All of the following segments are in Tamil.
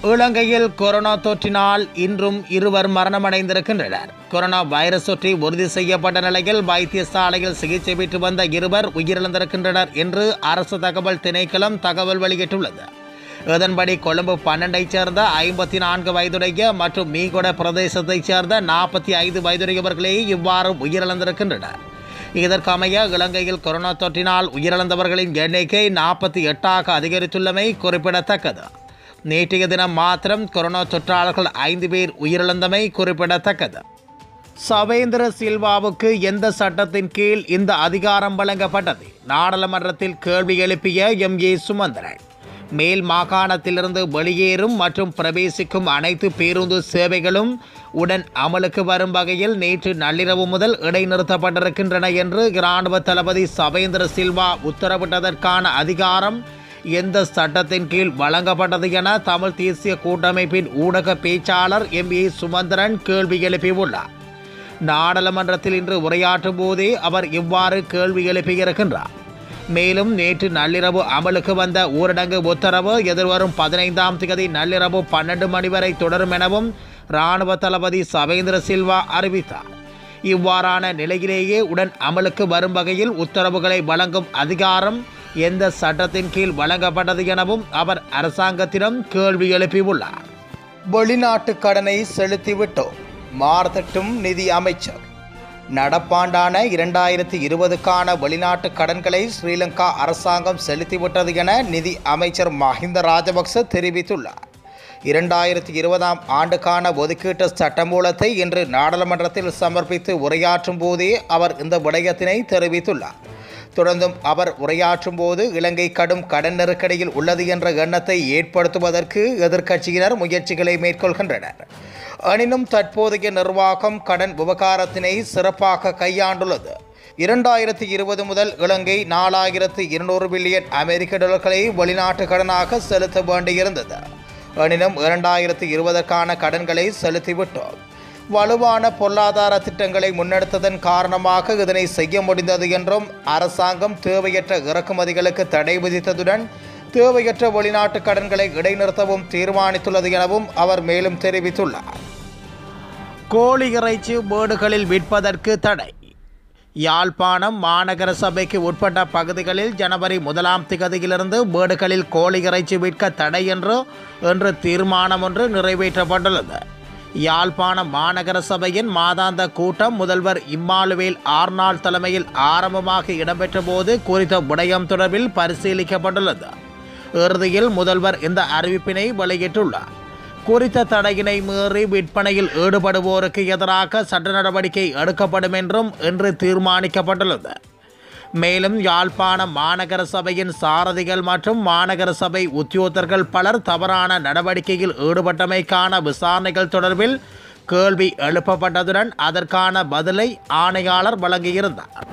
இலங்கையில் கொரோனா தொற்றினால் இன்றும் இருவர் மரணமடைந்திருக்கின்றனர் கொரோனா வைரஸ் தொற்றி உறுதி செய்யப்பட்ட நிலையில் வைத்தியசாலையில் சிகிச்சை பெற்று வந்த இருவர் உயிரிழந்திருக்கின்றனர் என்று அரசு தகவல் திணைக்களம் தகவல் வெளியிட்டுள்ளது இதன்படி கொழும்பு பன்னெண்டைச் சேர்ந்த ஐம்பத்தி நான்கு வயதுடைய மற்றும் மீகொட பிரதேசத்தைச் சேர்ந்த நாற்பத்தி ஐந்து வயதுடையவர்களே இவ்வாறு உயிரிழந்திருக்கின்றனர் இதற்கமைய இலங்கையில் கொரோனா தொற்றினால் உயிரிழந்தவர்களின் எண்ணிக்கை நாற்பத்தி எட்டாக அதிகரித்துள்ளமை குறிப்பிடத்தக்கது நேற்றைய தினம் மாத்திரம் கொரோனா தொற்றாளர்கள் ஐந்து பேர் உயிரிழந்தமை குறிப்பிடத்தக்கது சவேந்திர சில்வாவுக்கு எந்த சட்டத்தின் கீழ் இந்த அதிகாரம் வழங்கப்பட்டது நாடாளுமன்றத்தில் கேள்வி எழுப்பிய எம் ஏ சுமந்திரன் மேல் மாகாணத்திலிருந்து வெளியேறும் மற்றும் பிரவேசிக்கும் அனைத்து பேருந்து சேவைகளும் உடன் அமலுக்கு வரும் வகையில் நேற்று நள்ளிரவு முதல் இடைநிறுத்தப்பட்டிருக்கின்றன என்று இராணுவ தளபதி சவேந்திர சில்வா உத்தரவிட்டதற்கான அதிகாரம் எந்த சட்டத்தின் கீழ் வழங்கப்பட்டது என தமிழ் தேசிய கூட்டமைப்பின் ஊடக பேச்சாளர் எம் ஏ சுமந்திரன் கேள்வி எழுப்பியுள்ளார் நாடாளுமன்றத்தில் இன்று உரையாற்றும் போதே அவர் இவ்வாறு கேள்வி எழுப்பியிருக்கின்றார் மேலும் நேற்று நள்ளிரவு அமலுக்கு வந்த ஊரடங்கு உத்தரவு எதிர்வரும் பதினைந்தாம் தேதி நள்ளிரவு பன்னெண்டு மணி வரை தொடரும் எனவும் இராணுவ தளபதி சவேந்திர சில்வா அறிவித்தார் இவ்வாறான நிலையிலேயே உடன் அமலுக்கு வரும் வகையில் உத்தரவுகளை வழங்கும் அதிகாரம் எந்த சட்டத்தின் கீழ் வழங்கப்பட்டது எனவும் அவர் அரசாங்கத்திடம் கேள்வி எழுப்பியுள்ளார் வெளிநாட்டு கடனை செலுத்திவிட்டோம் மார்த்தட்டும் நிதி அமைச்சர் நடப்பாண்டான இரண்டாயிரத்தி இருபதுக்கான வெளிநாட்டு கடன்களை ஸ்ரீலங்கா அரசாங்கம் செலுத்திவிட்டது என நிதி அமைச்சர் மஹிந்த ராஜபக்ச தெரிவித்துள்ளார் இரண்டாயிரத்தி இருபதாம் ஆண்டுக்கான ஒதுக்கீட்டு சட்டமூலத்தை இன்று நாடாளுமன்றத்தில் சமர்ப்பித்து உரையாற்றும் போதே அவர் இந்த விடயத்தினை தெரிவித்துள்ளார் தொடர்ந்தும் அவர் உரையாற்றும் போது இலங்கை கடும் கடன் நெருக்கடியில் உள்ளது என்ற எண்ணத்தை ஏற்படுத்துவதற்கு எதிர்க்கட்சியினர் முயற்சிகளை மேற்கொள்கின்றனர் எனினும் தற்போதைய நிர்வாகம் கடன் விவகாரத்தினை சிறப்பாக கையாண்டுள்ளது இரண்டாயிரத்தி இருபது முதல் இலங்கை நாலாயிரத்து இருநூறு பில்லியன் அமெரிக்க டாலர்களை வெளிநாட்டு கடனாக செலுத்த வேண்டியிருந்தது எனினும் இரண்டாயிரத்தி இருபதற்கான கடன்களை செலுத்திவிட்டோம் வலுவான பொருளாதார திட்டங்களை முன்னெடுத்ததன் காரணமாக இதனை செய்ய முடிந்தது என்றும் அரசாங்கம் தேவையற்ற இறக்குமதிகளுக்கு தடை விதித்ததுடன் தேவையற்ற வெளிநாட்டு கடன்களை இடைநிறுத்தவும் தீர்மானித்துள்ளது எனவும் அவர் மேலும் தெரிவித்துள்ளார் கோழி இறைச்சி வீடுகளில் விற்பதற்கு தடை யாழ்ப்பாணம் மாநகர சபைக்கு உட்பட்ட பகுதிகளில் ஜனவரி முதலாம் திகதியிலிருந்து வீடுகளில் கோழி இறைச்சி விற்க தடை என்று என்று தீர்மானம் ஒன்று நிறைவேற்றப்பட்டுள்ளது யாழ்ப்பாணம் மாநகர சபையின் மாதாந்த கூட்டம் முதல்வர் இம்மாலுவேல் ஆர்நாள் தலைமையில் ஆரம்பமாக இடம்பெற்ற போது குறித்த விடயம் தொடர்பில் பரிசீலிக்கப்பட்டுள்ளது இறுதியில் முதல்வர் இந்த அறிவிப்பினை வெளியிட்டுள்ளார் குறித்த தடையினை மீறி விற்பனையில் ஈடுபடுவோருக்கு எதிராக சட்ட நடவடிக்கை எடுக்கப்படும் என்றும் இன்று தீர்மானிக்கப்பட்டுள்ளது மேலும் யாழ்ப்பாணம் மாநகர சபையின் சாரதிகள் மற்றும் மாநகர சபை உத்தியோகத்தர்கள் பலர் தவறான நடவடிக்கையில் ஈடுபட்டமைக்கான விசாரணைகள் தொடர்பில் கேள்வி எழுப்பப்பட்டதுடன் அதற்கான பதிலை ஆணையாளர் வழங்கியிருந்தார்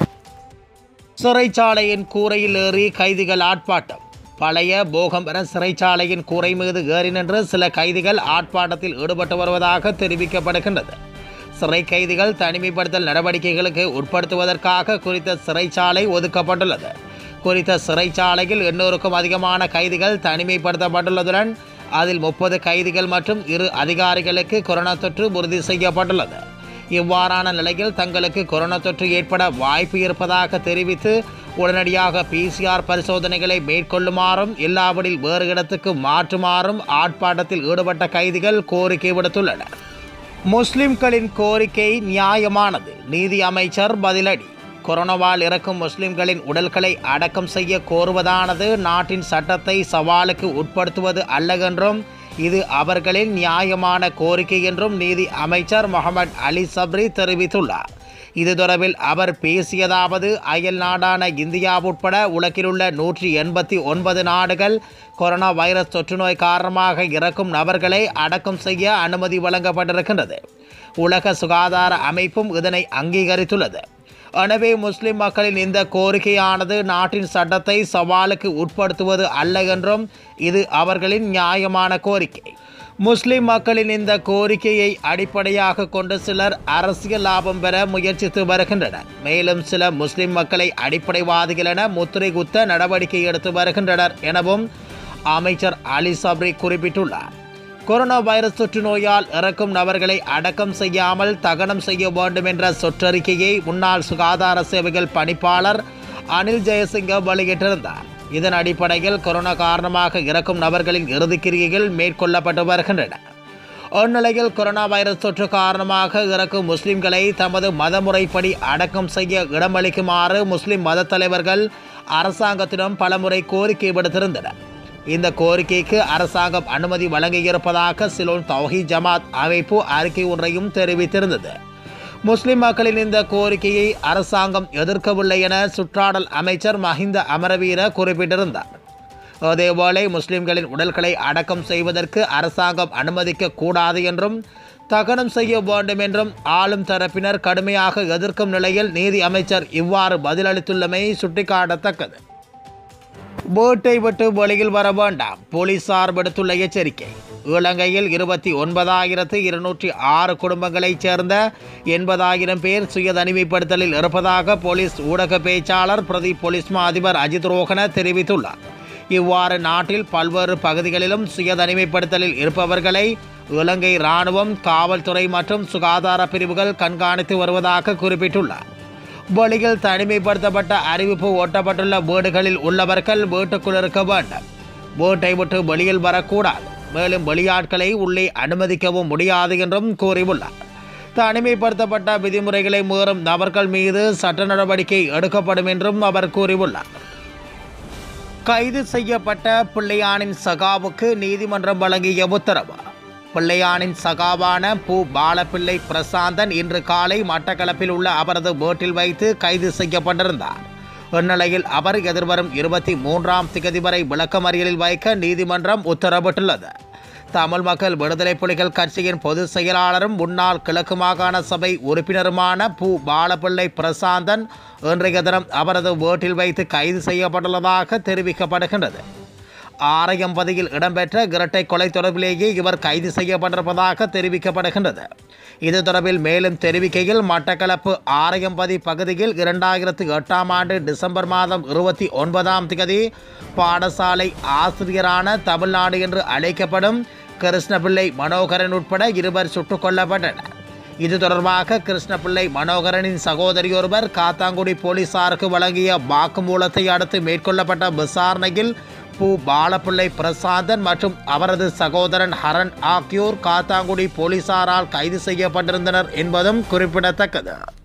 சிறைச்சாலையின் கூரையில் ஏறி கைதிகள் ஆட்பாட்டம் பழைய போகம்பர சிறைச்சாலையின் கூரை மீது ஏறி நின்று சில கைதிகள் ஆட்பாட்டத்தில் ஈடுபட்டு வருவதாக தெரிவிக்கப்படுகின்றது சிறை கைதிகள் தனிமைப்படுத்தல் நடவடிக்கைகளுக்கு உட்படுத்துவதற்காக குறித்த சிறைச்சாலை ஒதுக்கப்பட்டுள்ளது குறித்த சிறைச்சாலையில் எண்ணூறுக்கும் அதிகமான கைதிகள் தனிமைப்படுத்தப்பட்டுள்ளதுடன் அதில் முப்பது கைதிகள் மற்றும் இரு அதிகாரிகளுக்கு கொரோனா தொற்று உறுதி செய்யப்பட்டுள்ளது இவ்வாறான நிலையில் தங்களுக்கு கொரோனா தொற்று ஏற்பட வாய்ப்பு இருப்பதாக தெரிவித்து உடனடியாக பிசிஆர் பரிசோதனைகளை மேற்கொள்ளுமாறும் இல்லாவிடில் வேறு இடத்துக்கு மாற்றுமாறும் ஆர்ப்பாட்டத்தில் ஈடுபட்ட கைதிகள் கோரிக்கை விடுத்துள்ளனர் முஸ்லிம்களின் கோரிக்கை நியாயமானது நீதி அமைச்சர் பதிலடி கொரோனாவால் இறக்கும் முஸ்லிம்களின் உடல்களை அடக்கம் செய்ய கோருவதானது நாட்டின் சட்டத்தை சவாலுக்கு உட்படுத்துவது அல்ல என்றும் இது அவர்களின் நியாயமான கோரிக்கை என்றும் நீதி அமைச்சர் முகமது அலி சப்ரி தெரிவித்துள்ளார் இது தொடர்பில் அவர் பேசியதாவது அயல் நாடான இந்தியா உட்பட உலகிலுள்ள நூற்றி எண்பத்தி ஒன்பது நாடுகள் கொரோனா வைரஸ் தொற்றுநோய் காரணமாக இறக்கும் நபர்களை அடக்கம் செய்ய அனுமதி வழங்கப்பட்டிருக்கின்றது உலக சுகாதார அமைப்பும் இதனை அங்கீகரித்துள்ளது எனவே முஸ்லிம் மக்களின் இந்த கோரிக்கையானது நாட்டின் சட்டத்தை சவாலுக்கு உட்படுத்துவது அல்ல என்றும் இது அவர்களின் நியாயமான கோரிக்கை முஸ்லிம் மக்களின் இந்த கோரிக்கையை அடிப்படையாக கொண்டு சிலர் அரசியல் லாபம் பெற முயற்சித்து வருகின்றனர் மேலும் சில முஸ்லிம் மக்களை அடிப்படைவாதிகள் என முத்திரை குத்த நடவடிக்கை எடுத்து வருகின்றனர் எனவும் அமைச்சர் அலி சப்ரி குறிப்பிட்டுள்ளார் கொரோனா வைரஸ் தொற்று நோயால் இறக்கும் நபர்களை அடக்கம் செய்யாமல் தகனம் செய்ய வேண்டும் என்ற சொற்றறிக்கையை முன்னாள் சுகாதார சேவைகள் பணிப்பாளர் அனில் ஜெயசிங்க வெளியிட்டிருந்தார் இதன் அடிப்படையில் கொரோனா காரணமாக இறக்கும் நபர்களின் இறுதிக்கிரியைகள் மேற்கொள்ளப்பட்டு வருகின்றன இந்நிலையில் கொரோனா வைரஸ் தொற்று காரணமாக இறக்கும் முஸ்லிம்களை தமது மதமுறைப்படி அடக்கம் செய்ய இடமளிக்குமாறு முஸ்லிம் மத தலைவர்கள் அரசாங்கத்திடம் பலமுறை கோரிக்கை விடுத்திருந்தனர் இந்த கோரிக்கைக்கு அரசாங்கம் அனுமதி வழங்கியிருப்பதாக சிலோன் தௌஹி ஜமாத் அமைப்பு அறிக்கை ஒன்றையும் தெரிவித்திருந்தது முஸ்லிம் மக்களின் இந்த கோரிக்கையை அரசாங்கம் எதிர்க்கவில்லை என சுற்றாடல் அமைச்சர் மஹிந்த அமரவீர குறிப்பிட்டிருந்தார் அதேவேளை முஸ்லிம்களின் உடல்களை அடக்கம் செய்வதற்கு அரசாங்கம் அனுமதிக்க கூடாது என்றும் தகனம் செய்ய வேண்டும் என்றும் ஆளும் தரப்பினர் கடுமையாக எதிர்க்கும் நிலையில் நீதி அமைச்சர் இவ்வாறு பதிலளித்துள்ளமை சுட்டிக்காட்டத்தக்கது வீட்டை விட்டு வெளியில் வர வேண்டாம் போலீசார் விடுத்துள்ள எச்சரிக்கை இலங்கையில் இருபத்தி ஒன்பதாயிரத்து இருநூற்றி ஆறு குடும்பங்களைச் சேர்ந்த எண்பதாயிரம் பேர் சுய தனிமைப்படுத்தலில் இருப்பதாக போலீஸ் ஊடக பேச்சாளர் பிரதி போலீஸ் மா அதிபர் அஜித் ரோஹன தெரிவித்துள்ளார் இவ்வாறு நாட்டில் பல்வேறு பகுதிகளிலும் சுய தனிமைப்படுத்தலில் இருப்பவர்களை இலங்கை இராணுவம் காவல்துறை மற்றும் சுகாதார பிரிவுகள் கண்காணித்து வருவதாக குறிப்பிட்டுள்ளார் வெளியில் தனிமைப்படுத்தப்பட்ட அறிவிப்பு ஒட்டப்பட்டுள்ள வீடுகளில் உள்ளவர்கள் வீட்டுக்குள் இருக்க வேண்டும் வீட்டை விட்டு வெளியில் வரக்கூடாது மேலும் வெளியாட்களை உள்ளே அனுமதிக்கவும் முடியாது என்றும் கூறியுள்ளார் தனிமைப்படுத்தப்பட்ட விதிமுறைகளை மீறும் நபர்கள் மீது சட்ட நடவடிக்கை எடுக்கப்படும் என்றும் அவர் கூறியுள்ளார் கைது செய்யப்பட்ட பிள்ளையானின் சகாவுக்கு நீதிமன்றம் வழங்கிய உத்தரவு பிள்ளையானின் சகாவான பூ பாலப்பிள்ளை பிரசாந்தன் இன்று காலை மட்டக்களப்பில் உள்ள அவரது வீட்டில் வைத்து கைது செய்யப்பட்டிருந்தார் இந்நிலையில் அவர் எதிர்வரும் இருபத்தி மூன்றாம் திகதி வரை விளக்கமறியலில் வைக்க நீதிமன்றம் உத்தரவிட்டுள்ளது தமிழ் மக்கள் விடுதலை புலிகள் கட்சியின் பொதுச் செயலாளரும் முன்னாள் கிழக்கு மாகாண சபை உறுப்பினருமான பூ பாலப்பிள்ளை பிரசாந்தன் இன்றைய தினம் அவரது வீட்டில் வைத்து கைது செய்யப்பட்டுள்ளதாக தெரிவிக்கப்படுகின்றது ஆரையம்பதியில் இடம்பெற்ற இரட்டை கொலை தொடர்பிலேயே இவர் கைது செய்யப்பட்டிருப்பதாக தெரிவிக்கப்படுகின்றது இது தொடர்பில் மேலும் தெரிவிக்கையில் மட்டக்களப்பு ஆரையம்பதி பகுதியில் இரண்டாயிரத்து எட்டாம் ஆண்டு டிசம்பர் மாதம் இருபத்தி ஒன்பதாம் திகதி பாடசாலை ஆசிரியரான தமிழ்நாடு என்று அழைக்கப்படும் கிருஷ்ணபிள்ளை மனோகரன் உட்பட இருவர் சுட்டுக் கொல்லப்பட்டனர் இது தொடர்பாக கிருஷ்ணபிள்ளை மனோகரனின் சகோதரியொருவர் காத்தாங்குடி போலீசாருக்கு வழங்கிய வாக்குமூலத்தை அடுத்து மேற்கொள்ளப்பட்ட விசாரணையில் பூ பாலப்பிள்ளை பிரசாந்தன் மற்றும் அவரது சகோதரன் ஹரன் ஆகியோர் காத்தாங்குடி போலீசாரால் கைது செய்யப்பட்டிருந்தனர் என்பதும் குறிப்பிடத்தக்கது